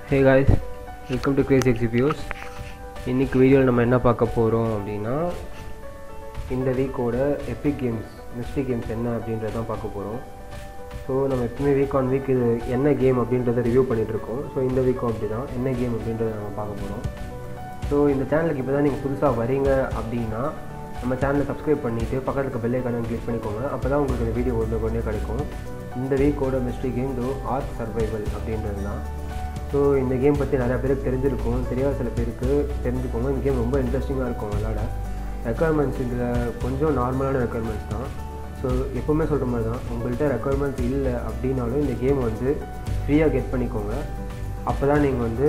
hey guys welcome to Grace எக்ஸிபியூஸ் இன்றைக்கி வீடியோவில் நம்ம என்ன பார்க்க போகிறோம் அப்படின்னா இந்த வீக்கோட எபிக் கேம்ஸ் மிஸ்டி கேம்ஸ் என்ன அப்படின்றத தான் பார்க்க போகிறோம் ஸோ நம்ம எப்பவுமே வீக் ஆன் வீக் இது என்ன கேம் அப்படின்றத ரிவ்யூ பண்ணிகிட்ருக்கோம் ஸோ இந்த வீக்கும் அப்படி தான் என்ன கேம் அப்படின்றத நம்ம பார்க்க போகிறோம் ஸோ இந்த சேனலுக்கு இப்போ தான் நீங்கள் புதுசாக வரீங்க அப்படின்னா நம்ம சேனலை சப்ஸ்கிரைப் பண்ணிவிட்டு பக்கத்தில் இருக்க பெல் ஐக்கான கிளிக் பண்ணிக்கோங்க அப்போ தான் உங்களுக்கு இந்த வீடியோ ஒன்று கொண்டே கிடைக்கும் இந்த வீக்கோட mystery game though Ark Survival அப்படின்றது தான் ஸோ இந்த கேம் பற்றி நிறையா பேருக்கு தெரிஞ்சிருக்கும் தெரியாத சில பேருக்கு தெரிஞ்சுக்கோங்க இந்த கேம் ரொம்ப இன்ட்ரெஸ்டிங்காக இருக்கும் விளாட ரெக்குவயர்மெண்ட்ஸ் இதில் கொஞ்சம் நார்மலான ரெக்குவயர்மெண்ட்ஸ் தான் ஸோ எப்போவுமே சொல்கிற மாதிரி தான் உங்கள்கிட்ட ரெக்குவயர்மெண்ட்ஸ் இல்லை அப்படின்னாலும் இந்த கேம் வந்து ஃப்ரீயாக கெட் பண்ணிக்கோங்க அப்போ தான் நீங்கள் வந்து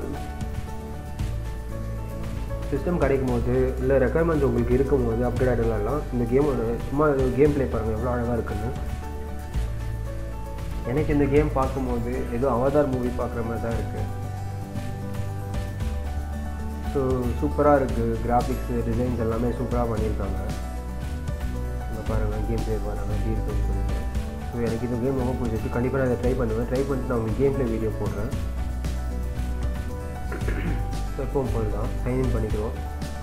சிஸ்டம் கிடைக்கும் போது இல்லை ரெக்குவயர்மெண்ட்ஸ் உங்களுக்கு இருக்கும் போது அப்டேட் ஆகிடலாம் இந்த கேமோட சும்மா கேம் ப்ளே பாருங்கள் எவ்வளோ அழகாக இருக்குன்னு எனக்கு இந்த கேம் பார்க்கும்போது ஏதோ அவதார் மூவி பார்க்குற மாதிரி தான் இருக்குது ஸோ சூப்பராக இருக்குது கிராஃபிக்ஸு டிசைன்ஸ் எல்லாமே சூப்பராக பண்ணியிருக்காங்க இங்கே பாருங்கள் கேம் ப்ளே பாருங்கள் எப்படி இருக்குன்னு சொல்லிட்டு ஸோ எனக்கு இந்த கேம் ரொம்ப பிடிச்சிருக்கு கண்டிப்பாக நான் இதை ட்ரை பண்ணுவேன் ட்ரை பண்ணிட்டு நான் உங்களுக்கு கேம் ப்ளே வீடியோ போடுறேன் ஸோ எப்பவும் போல் தான் சைன்இன் பண்ணிக்கிறோம்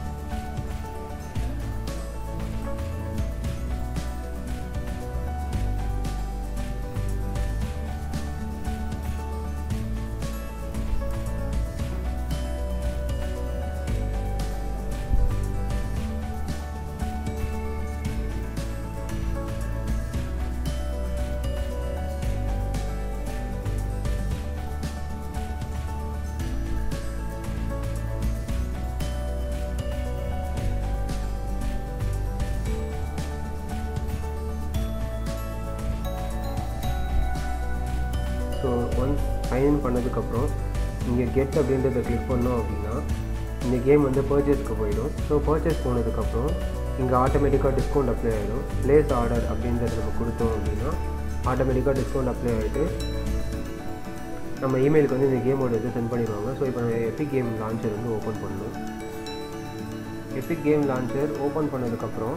ஸோ ஒன்ஸ் சைன் பண்ணதுக்கப்புறம் இங்கே கெட் அப்படின்றத கிளிக் பண்ணோம் அப்படின்னா இந்த கேம் வந்து பர்ச்சேஸ்க்கு போயிடும் ஸோ பர்ச்சேஸ் போனதுக்கப்புறம் இங்கே ஆட்டோமேட்டிக்காக டிஸ்கவுண்ட் அப்ளை ஆகிடும் ப்ளேஸ் ஆர்டர் அப்படின்றத நம்ம கொடுத்தோம் அப்படின்னா ஆட்டோமேட்டிக்காக டிஸ்கவுண்ட் அப்ளை ஆகிட்டு நம்ம இமெயிலுக்கு வந்து இந்த கேமோட இது சென்ட் பண்ணிடுவாங்க ஸோ இப்போ நம்ம எபிக் கேம் லான்ச்சர் வந்து ஓப்பன் பண்ணணும் எபிக் கேம் லான்ச்சர் ஓப்பன் பண்ணதுக்கப்புறம்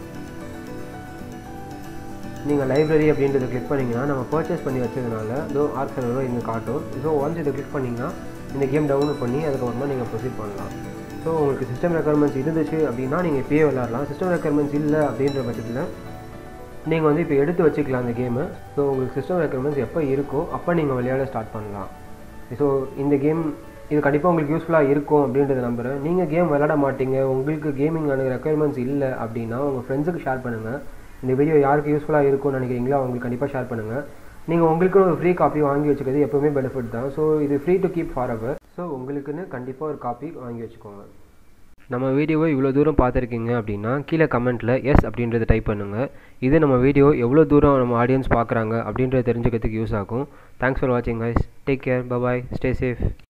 நீங்கள் லைப்ரரி அப்படின்றத கிளிக் பண்ணிங்கன்னா நம்ம பர்ச்சேஸ் பண்ணி வச்சதுனால இதோ ஆர்க் சர்வர் இங்கே காட்டும் ஸோ ஒன்ஸ் இதை கிளிக் பண்ணிங்கன்னா இந்த கேம் டவுன்லோட் பண்ணி அதுக்கப்புறமா நீங்கள் ப்ரொசீட் பண்ணலாம் ஸோ உங்களுக்கு சிஸ்டம் ரெக்குவயர்மெண்ட்ஸ் இருந்துச்சு அப்படின்னா நீங்கள் இப்பயே விளாட்லாம் சிஸ்டம் ரெக்குவயர்மெண்ட்ஸ் இல்லை அப்படின்ற பட்சத்தில் நீங்கள் வந்து இப்போ எடுத்து வச்சுக்கலாம் அந்த கேமு ஸோ உங்களுக்கு சிஸ்டம் ரெக்குவயர்மெண்ட்ஸ் எப்போ இருக்கோ அப்போ நீங்கள் விளையாட ஸ்டார்ட் பண்ணலாம் ஸோ இந்த கேம் இது கண்டிப்பாக உங்களுக்கு யூஸ்ஃபுல்லாக இருக்கும் அப்படின்றத நம்புகிறேன் நீங்கள் கேம் விளையாட மாட்டீங்க உங்களுக்கு கேமிங்கான ரெக்குவயர்மெண்ட்ஸ் இல்லை அப்படின்னா உங்கள் ஃப்ரெண்ட்ஸுக்கு ஷேர் பண்ணுங்கள் இந்த வீடியோ யாருக்கு யூஸ்ஃபுல்லாக இருக்கும்னு நினைக்கிறீங்களோ அவங்களுக்கு கண்டிப்பாக ஷேர் பண்ணுங்கள் நீங்கள் உங்களுக்குன்னு ஒரு ஃப்ரீ காப்பி வாங்கி வச்சுக்கிறது எப்போவுமே பெனிஃபிட் தான் ஸோ இது free to keep forever so உங்களுக்குன்னு கண்டிப்பாக ஒரு காப்பி வாங்கி வச்சுக்கோங்க நம்ம வீடியோவை இவ்வளோ தூரம் பார்த்துருக்கீங்க அப்படின்னா கீழே கமெண்ட்டில் எஸ் அப்படின்றத டைப் பண்ணுங்கள் இது நம்ம வீடியோ எவ்வளோ தூரம் நம்ம ஆடியன்ஸ் பார்க்குறாங்க அப்படின்றத தெரிஞ்சுக்கிறதுக்கு யூஸ் ஆகும் தேங்க்ஸ் ஃபார் வாட்சிங் guys take care bye bye stay safe